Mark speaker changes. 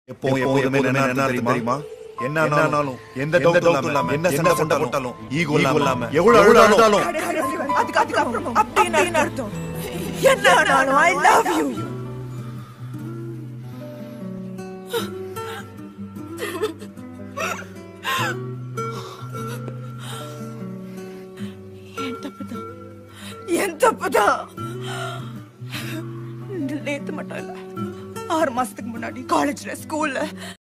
Speaker 1: எப்போ எப்போதுமே என்ன நடந்தாலும் தெரியுமா என்ன ஆனாலும் எந்த டவுட் இல்லாம என்ன சண்டை சண்டை போட்டாலும் ஈகோ இல்லாம எவ்வளவு அழுதாலும்
Speaker 2: அதுக்கு அதுக்கு அப்புறம் அப்படின்னு அர்த்தம் என்ன ஆனாலும் ஐ லவ் யூ என் தப்புதான் என் தப்புதான் நேத்து மட்டும் இல்ல ஆறு மாசத்துக்கு முன்னாடி காலேஜ்ல ஸ்கூல்ல